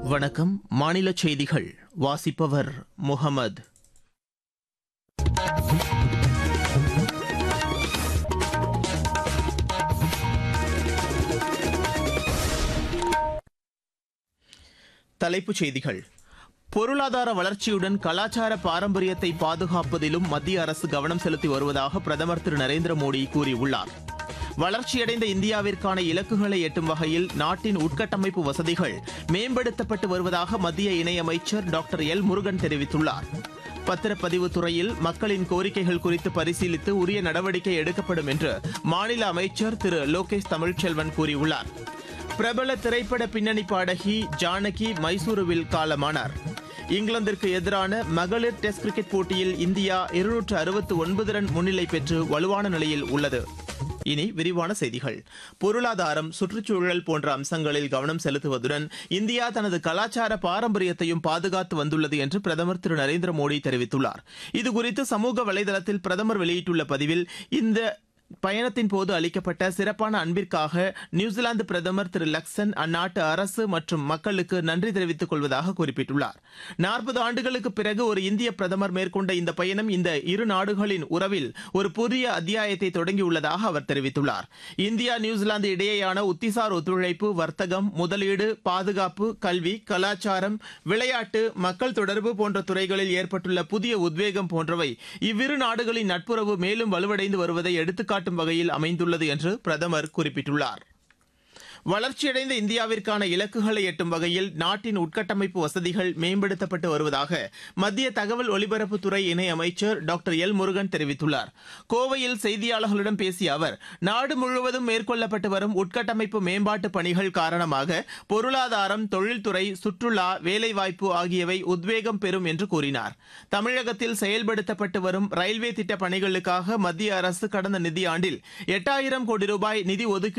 வணக்கம் மாநில செய்திகள் வாசிப்பவர் முகமது தலைப்புச் செய்திகள் பொருளாதார வளர்ச்சியுடன் கலாச்சார பாரம்பரியத்தை பாதுகாப்பதிலும் மத்திய அரசு கவனம் செலுத்தி வருவதாக பிரதமர் திரு நரேந்திர மோடி கூறியுள்ளார் வளர்ச்சியடைந்த இந்தியாவிற்கான இலக்குகளை எட்டும் வகையில் நாட்டின் உட்கட்டமைப்பு வசதிகள் மேம்படுத்தப்பட்டு வருவதாக மத்திய இணையமைச்சர் டாக்டர் எல் முருகன் தெரிவித்துள்ளார் பத்திரப்பதிவு துறையில் மக்களின் கோரிக்கைகள் குறித்து பரிசீலித்து உரிய நடவடிக்கை எடுக்கப்படும் என்று மாநில அமைச்சர் திரு லோகேஷ் தமிழ்ச்செல்வன் கூறியுள்ளார் பிரபல திரைப்பட பின்னணி பாடகி ஜானகி மைசூருவில் காலமானார் இங்கிலாந்திற்கு எதிரான மகளிர் டெஸ்ட் கிரிக்கெட் போட்டியில் இந்தியா இருநூற்று அறுபத்து ஒன்பது ரன் முன்னிலை பெற்று வலுவான நிலையில் உள்ளது இனி விரிவான செய்திகள் பொருளாதாரம் சுற்றுச்சூழல் போன்ற அம்சங்களில் கவனம் செலுத்துவதுடன் இந்தியா தனது கலாச்சார பாரம்பரியத்தையும் பாதுகாத்து வந்துள்ளது என்று பிரதமர் திரு நரேந்திர மோடி தெரிவித்துள்ளார் இதுகுறித்து சமூக வலைதளத்தில் பிரதமர் வெளியிட்டுள்ள பதிவில் இந்த பயணத்தின் போது அளிக்கப்பட்ட சிறப்பான அன்பிற்காக நியூசிலாந்து பிரதமர் திரு லக்சன் அந்நாட்டு அரசு மற்றும் மக்களுக்கு நன்றி தெரிவித்துக் கொள்வதாக குறிப்பிட்டுள்ளார் நாற்பது ஆண்டுகளுக்கு பிறகு ஒரு இந்திய பிரதமர் மேற்கொண்ட இந்த பயணம் இந்த இரு நாடுகளின் உறவில் ஒரு புதிய அத்தியாயத்தை தொடங்கியுள்ளதாக அவர் தெரிவித்துள்ளார் இந்தியா நியூசிலாந்து இடையேயான உத்திசார் ஒத்துழைப்பு வர்த்தகம் முதலீடு பாதுகாப்பு கல்வி கலாச்சாரம் விளையாட்டு மக்கள் தொடர்பு போன்ற துறைகளில் ஏற்பட்டுள்ள புதிய உத்வேகம் போன்றவை இவ்விரு நாடுகளின் நட்புறவு மேலும் வலுவடைந்து வருவதை எடுத்துக்காட்டும் வகையில் அமைந்துள்ளது என்று பிரதமர் குறிப்பிட்டுள்ளார் வளர்ச்சியடைந்த இந்தியாவிற்கான இலக்குகளை எட்டும் வகையில் நாட்டின் உட்கட்டமைப்பு வசதிகள் மேம்படுத்தப்பட்டு வருவதாக மத்திய தகவல் ஒலிபரப்புத்துறை இணையமைச்சர் டாக்டர் எல் முருகன் தெரிவித்துள்ளார் கோவையில் செய்தியாளர்களிடம் பேசிய அவர் நாடு முழுவதும் மேற்கொள்ளப்பட்டு வரும் உட்கட்டமைப்பு மேம்பாட்டு பணிகள் காரணமாக பொருளாதாரம் தொழில்துறை சுற்றுலா வேலைவாய்ப்பு ஆகியவை உத்வேகம் பெறும் என்று கூறினார் தமிழகத்தில் செயல்படுத்தப்பட்டு வரும் ரயில்வே திட்ட பணிகளுக்காக மத்திய அரசு கடந்த நிதியாண்டில் எட்டாயிரம் கோடி ரூபாய் நிதி ஒதுக்கீடு